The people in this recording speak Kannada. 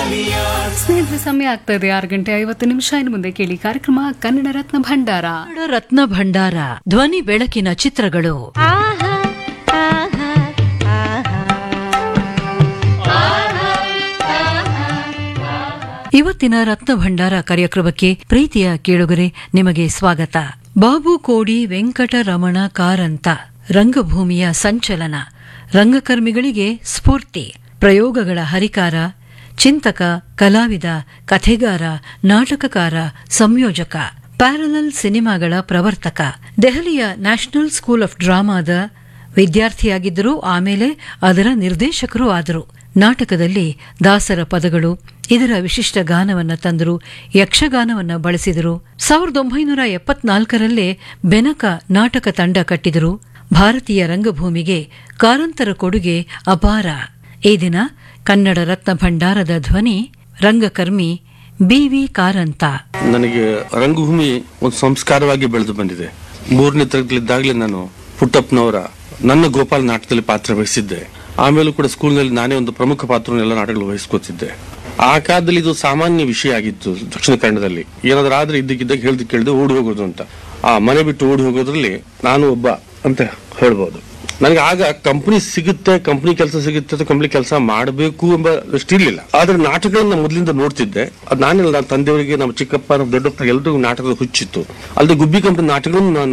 ಸ್ನೇಹಿತರೆ ಸಮಯ ಆಗ್ತಾ ಇದೆ ಆರು ಗಂಟೆ ಐವತ್ತು ನಿಮಿಷ ಇನ್ನು ಮುಂದೆ ಕೇಳಿ ಕಾರ್ಯಕ್ರಮ ಕನ್ನಡ ರತ್ನ ಭಂಡಾರ ಕನ್ನಡ ರತ್ನ ಭಂಡಾರ ಧ್ವನಿ ಬೆಳಕಿನ ಚಿತ್ರಗಳು ಇವತ್ತಿನ ರತ್ನ ಭಂಡಾರ ಕಾರ್ಯಕ್ರಮಕ್ಕೆ ಪ್ರೀತಿಯ ಕೇಳುಗರೆ ನಿಮಗೆ ಸ್ವಾಗತ ಬಾಬು ಕೋಡಿ ವೆಂಕಟರಮಣ ಕಾರಂತ ರಂಗಭೂಮಿಯ ಸಂಚಲನ ರಂಗಕರ್ಮಿಗಳಿಗೆ ಸ್ಫೂರ್ತಿ ಪ್ರಯೋಗಗಳ ಹರಿಕಾರ ಚಿಂತಕ ಕಲಾವಿದ ಕಥೆಗಾರ ನಾಟಕಕಾರ ಸಂಯೋಜಕ ಪ್ಯಾರಲಲ್ ಸಿನಿಮಾಗಳ ಪ್ರವರ್ತಕ ದೆಹಲಿಯ ನ್ಯಾಷನಲ್ ಸ್ಕೂಲ್ ಆಫ್ ಡ್ರಾಮಾದ ವಿದ್ಯಾರ್ಥಿಯಾಗಿದ್ದರು ಆಮೇಲೆ ಅದರ ನಿರ್ದೇಶಕರೂ ಆದರು ನಾಟಕದಲ್ಲಿ ದಾಸರ ಪದಗಳು ಇದರ ವಿಶಿಷ್ಟ ಗಾನವನ್ನ ತಂದರು ಯಕ್ಷಗಾನವನ್ನ ಬಳಸಿದರು ಸಾವಿರದ ಒಂಬೈನೂರ ಎಪ್ಪತ್ನಾಲ್ಕರಲ್ಲೇ ಬೆನಕ ನಾಟಕ ತಂಡ ಕಟ್ಟಿದರು ಭಾರತೀಯ ರಂಗಭೂಮಿಗೆ ಕಾರಂತರ ಕೊಡುಗೆ ಅಪಾರ ಈ ದಿನ ಕನ್ನಡ ರತ್ನ ಭಂಡಾರದ ಧ್ವನಿ ರಂಗಕರ್ಮಿ ಬಿವಿ ಕಾರಂತ ನನಗೆ ರಂಗಭೂಮಿ ಒಂದು ಸಂಸ್ಕಾರವಾಗಿ ಬೆಳೆದು ಬಂದಿದೆ ಮೂರನೇ ತರಗತಿಲಿದ್ದಾಗಲೇ ನಾನು ಪುಟ್ಟಪ್ಪನವರ ನನ್ನ ಗೋಪಾಲ್ ನಾಟಕದಲ್ಲಿ ಪಾತ್ರ ವಹಿಸಿದ್ದೆ ಆಮೇಲೂ ಕೂಡ ಸ್ಕೂಲ್ನಲ್ಲಿ ನಾನೇ ಒಂದು ಪ್ರಮುಖ ಪಾತ್ರವನ್ನೆಲ್ಲ ನಾಟಕಗಳು ವಹಿಸ್ಕೊತಿದ್ದೆ ಆ ಕಾಲದಲ್ಲಿ ಇದು ಸಾಮಾನ್ಯ ವಿಷಯ ಆಗಿತ್ತು ದಕ್ಷಿಣ ಕನ್ನಡದಲ್ಲಿ ಏನಾದ್ರೂ ಆದ್ರೆ ಇದ್ದಕ್ಕಿದ್ದಾಗ ಹೇಳ್ದು ಕೇಳ್ದು ಓಡಿ ಹೋಗೋದು ಅಂತ ಆ ಮನೆ ಬಿಟ್ಟು ಓಡಿ ಹೋಗೋದ್ರಲ್ಲಿ ನಾನು ಒಬ್ಬ ಅಂತ ಹೇಳ್ಬೋದು ನನಗೆ ಆಗ ಕಂಪನಿ ಸಿಗುತ್ತೆ ಕಂಪನಿ ಕೆಲಸ ಸಿಗುತ್ತೆ ಕಂಪನಿ ಕೆಲಸ ಮಾಡಬೇಕು ಎಂಬ ದೃಷ್ಟಿ ಇರ್ಲಿಲ್ಲ ಆದ್ರೆ ನಾಟಕಗಳನ್ನ ಮೊದಲಿಂದ ನೋಡ್ತಿದ್ದೆ ಅದು ನಾನಿಲ್ಲ ನನ್ನ ತಂದೆಯವರಿಗೆ ನಮ್ಮ ಚಿಕ್ಕಪ್ಪ ನಮ್ಮ ದೊಡ್ಡಪ್ಪ ಎಲ್ರಿಗೂ ನಾಟಕದ ಹುಚ್ಚಿತ್ತು ಅಲ್ಲದೆ ಗುಬ್ಬಿ ಕಂಪನಿ ನಾಟಕಗಳನ್ನು ನಾನು